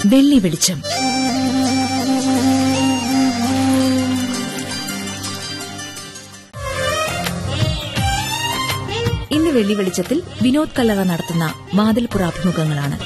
വെള്ളി വെളിച്ചം ഇന്ന് വെള്ളി വെളിച്ചത്തിൽ വിനോദ് കല്ലറ നടത്തുന്ന വാതിൽപ്പുറ അഭിമുഖങ്ങളാണ്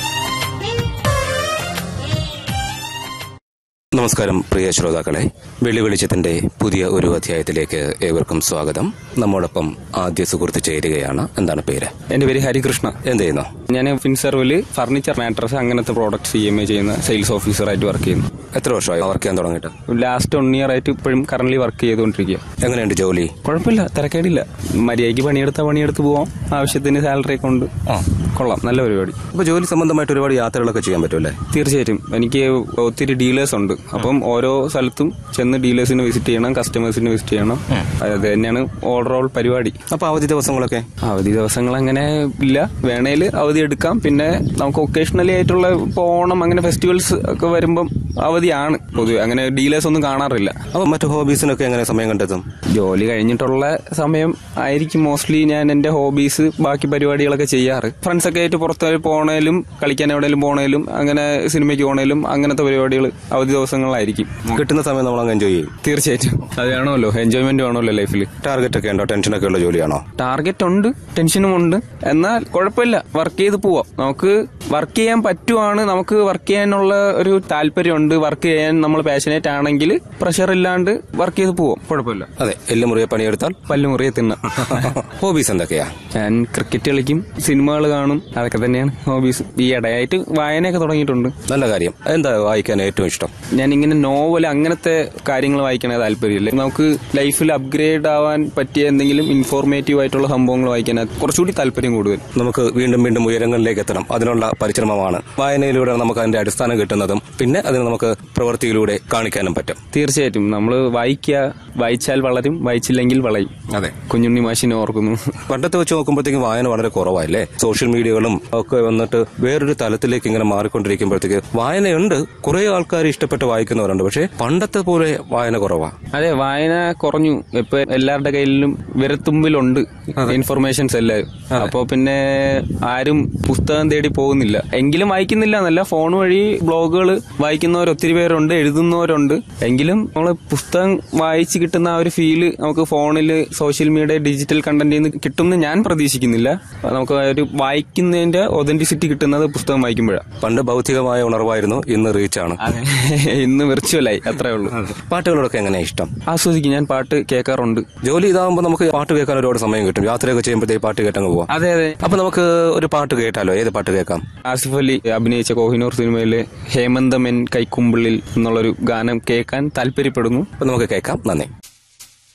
നമസ്കാരം പ്രിയ ശ്രോതാക്കളെ വെള്ളി വെളിച്ചത്തിന്റെ പുതിയ ഒരു അധ്യായത്തിലേക്ക് ഏവർക്കും സ്വാഗതം നമ്മോടൊപ്പം ആദ്യ സുഹൃത്ത് ചേരുകയാണ് എന്താണ് പേര് എന്റെ പേര് ഹരികൃഷ്ണ എന്ത് ചെയ്യുന്നു ഞാൻ ഫിൻസർവില് ഫർണിച്ചർ മാട്രസ് അങ്ങനത്തെ പ്രോഡക്ട്സ് ഇ എം ഐ ചെയ്യുന്ന സെയിൽസ് ഓഫീസറായിട്ട് വർക്ക് ചെയ്യുന്നു എത്ര വർഷമായി വർക്ക് ചെയ്യാൻ തുടങ്ങിയിട്ട് ലാസ്റ്റ് വൺ ഇയർ ആയിട്ട് ഇപ്പോഴും കറന്റ് വർക്ക് ചെയ്തുകൊണ്ടിരിക്കുക എങ്ങനെയുണ്ട് ജോലി കുഴപ്പമില്ല തിരക്കേടില്ല മര്യാദയ്ക്ക് പണിയെടുത്താൽ പണിയെടുത്ത് പോവാം ആവശ്യത്തിന് സാലറി ഒക്കെ ഉണ്ട് കൊള്ളാം നല്ല പരിപാടി അപ്പൊ ജോലി സംബന്ധമായിട്ട് ഒരുപാട് യാത്രകളൊക്കെ ചെയ്യാൻ പറ്റുമല്ലേ തീർച്ചയായിട്ടും എനിക്ക് ഒത്തിരി ഡീലേഴ്സ് ഉണ്ട് അപ്പം ഓരോ സ്ഥലത്തും ചെന്ന് ഡീലേഴ്സിനെ വിസിറ്റ് ചെയ്യണം കസ്റ്റമേഴ്സിനെ വിസിറ്റ് ചെയ്യണം അത് തന്നെയാണ് ഓവറോൾ പരിപാടി അപ്പൊ അവധി ദിവസങ്ങളൊക്കെ അവധി ദിവസങ്ങൾ അങ്ങനെ ഇല്ല വേണേൽ അവധി എടുക്കാം പിന്നെ നമുക്ക് ഒക്കേഷണലി ആയിട്ടുള്ള ഇപ്പൊ ഓണം അങ്ങനെ ഫെസ്റ്റിവൽസ് ഒക്കെ വരുമ്പം അവധിയാണ് പൊതുവെ അങ്ങനെ ഡീലേഴ്സ് ഒന്നും കാണാറില്ല അപ്പൊ മറ്റു ഹോബീസിനൊക്കെ എങ്ങനെ സമയം കണ്ടെത്തും ജോലി കഴിഞ്ഞിട്ടുള്ള സമയം ആയിരിക്കും മോസ്റ്റ്ലി ഞാൻ എന്റെ ഹോബീസ് ബാക്കി പരിപാടികളൊക്കെ ചെയ്യാറ് ഫ്രണ്ട്സ് ഒക്കെ ആയിട്ട് പുറത്ത് പോണേലും കളിക്കാൻ എവിടെയെങ്കിലും പോണേലും അങ്ങനെ സിനിമയ്ക്ക് പോണേലും അങ്ങനത്തെ പരിപാടികൾ അവധി ദിവസങ്ങളിലായിരിക്കും കിട്ടുന്ന സമയം നമ്മൾ അങ്ങ് എൻജോയ് ചെയ്യും തീർച്ചയായിട്ടും അത് വേണമല്ലോ എൻജോയ്മെന്റ് വേണമല്ലോ ലൈഫിൽ ടാർഗറ്റ് ഒക്കെ ഉണ്ടോ ടെൻഷനൊക്കെ ഉള്ള ജോലിയാണോ ടാർഗറ്റ് ഉണ്ട് ടെൻഷനും ഉണ്ട് എന്നാൽ കുഴപ്പമില്ല വർക്ക് ചെയ്ത് പോവാം നമുക്ക് വർക്ക് ചെയ്യാൻ പറ്റുവാണ് നമുക്ക് വർക്ക് ചെയ്യാനുള്ള ഒരു താല്പര്യമുണ്ട് വർക്ക് ചെയ്യാൻ നമ്മൾ പാഷനേറ്റ് ആണെങ്കിൽ പ്രഷർ ഇല്ലാണ്ട് വർക്ക് ചെയ്ത് പോവാം കുഴപ്പമില്ല അതെ എല്ല് മുറിയെ പണിയെടുത്താൽ പല്ലുമുറിയെ തിന്നാം ഹോബീസ് എന്തൊക്കെയാ ഞാൻ ക്രിക്കറ്റ് കളിക്കും സിനിമകൾ കാണും അതൊക്കെ തന്നെയാണ് ഹോബീസ് ഈ ഇടയായിട്ട് വായനയൊക്കെ തുടങ്ങിയിട്ടുണ്ട് നല്ല കാര്യം എന്താ വായിക്കാൻ ഏറ്റവും ഇഷ്ടം ഞാൻ ഇങ്ങനെ നോവൽ അങ്ങനത്തെ കാര്യങ്ങൾ വായിക്കണേ താല്പര്യമില്ല നമുക്ക് ലൈഫിൽ അപ്ഗ്രേഡ് ആവാൻ പറ്റിയ എന്തെങ്കിലും ഇൻഫോർമേറ്റീവ് ആയിട്ടുള്ള സംഭവങ്ങൾ വായിക്കാൻ കുറച്ചുകൂടി താല്പര്യം കൂടുതൽ നമുക്ക് വീണ്ടും വീണ്ടും ഉയരങ്ങളിലേക്ക് എത്തണം അതിനുള്ള പരിശ്രമമാണ് വായനയിലൂടെ നമുക്ക് അതിന്റെ അടിസ്ഥാനം കിട്ടുന്നതും പിന്നെ അതിന് നമുക്ക് പ്രവൃത്തിയിലൂടെ കാണിക്കാനും പറ്റും തീർച്ചയായിട്ടും നമ്മൾ വായിക്കുക വായിച്ചാൽ വളരും വായിച്ചില്ലെങ്കിൽ വളയും അതെ കുഞ്ഞുണ്ണി മാഷിനെ ഓർക്കുന്നു പണ്ടത്തെ വെച്ച് നോക്കുമ്പോഴത്തേക്കും വായന വളരെ കുറവായില്ലേ സോഷ്യൽ മീഡിയകളും ഒക്കെ വന്നിട്ട് വേറൊരു തലത്തിലേക്ക് ഇങ്ങനെ മാറിക്കൊണ്ടിരിക്കുമ്പോഴത്തേക്ക് വായനയുണ്ട് കുറെ ആൾക്കാർ ഇഷ്ടപ്പെട്ട് വായിക്കുന്നവരുണ്ട് പക്ഷേ പണ്ടത്തെ പോലെ വായന കുറവാ അതെ വായന കുറഞ്ഞു ഇപ്പൊ എല്ലാവരുടെ കയ്യിലും വിരത്തുമ്പിലുണ്ട് ഇൻഫർമേഷൻസ് എല്ലാവരും അപ്പോ പിന്നെ ആരും പുസ്തകം തേടി പോകുന്നില്ല എങ്കിലും വായിക്കുന്നില്ല എന്നല്ല ഫോൺ വഴി ബ്ലോഗുകൾ വായിക്കുന്നവർ ഒത്തിരി പേരുണ്ട് എഴുതുന്നവരുണ്ട് എങ്കിലും നമ്മൾ പുസ്തകം വായിച്ച് കിട്ടുന്ന ആ ഒരു ഫീല് നമുക്ക് ഫോണിൽ സോഷ്യൽ മീഡിയ ഡിജിറ്റൽ കണ്ടന്റിൽ നിന്ന് കിട്ടുമെന്ന് ഞാൻ പ്രതീക്ഷിക്കുന്നില്ല നമുക്ക് ആ ഒരു വായിക്കുന്നതിന്റെ ഒതന്റിസിറ്റി കിട്ടുന്നത് പുസ്തകം വായിക്കുമ്പോഴാണ് പണ്ട് ഭൗതികമായ ഉണർവായിരുന്നു ഇന്ന് റീച്ചാണ് ഇന്ന് വിർച്വലായി അത്രേ ഉള്ളൂ പാട്ടുകളോടൊക്കെ എങ്ങനെയാ ഇഷ്ടം ആസ്വദിക്കും ഞാൻ പാട്ട് കേൾക്കാറുണ്ട് ജോലി ഇതാകുമ്പോൾ നമുക്ക് പാട്ട് കേൾക്കാൻ ഒരുപാട് സമയം കിട്ടും യാത്രയൊക്കെ ചെയ്യുമ്പോഴത്തേക്ക് പാട്ട് കേട്ടങ്ങ് പോവാം അതെ അതെ അപ്പൊ നമുക്ക് ഒരു പാട്ട് കേട്ടാലോ ഏത് പാട്ട് കേൾക്കാം ആസിഫ് അലി അഭിനയിച്ച കോഹിനൂർ സിനിമയിലെ ഹേമന്തമെൻ കൈക്കുമ്പിളിൽ എന്നുള്ളൊരു ഗാനം കേൾക്കാൻ താല്പര്യപ്പെടുന്നു അപ്പൊ നമുക്ക് കേൾക്കാം നന്ദി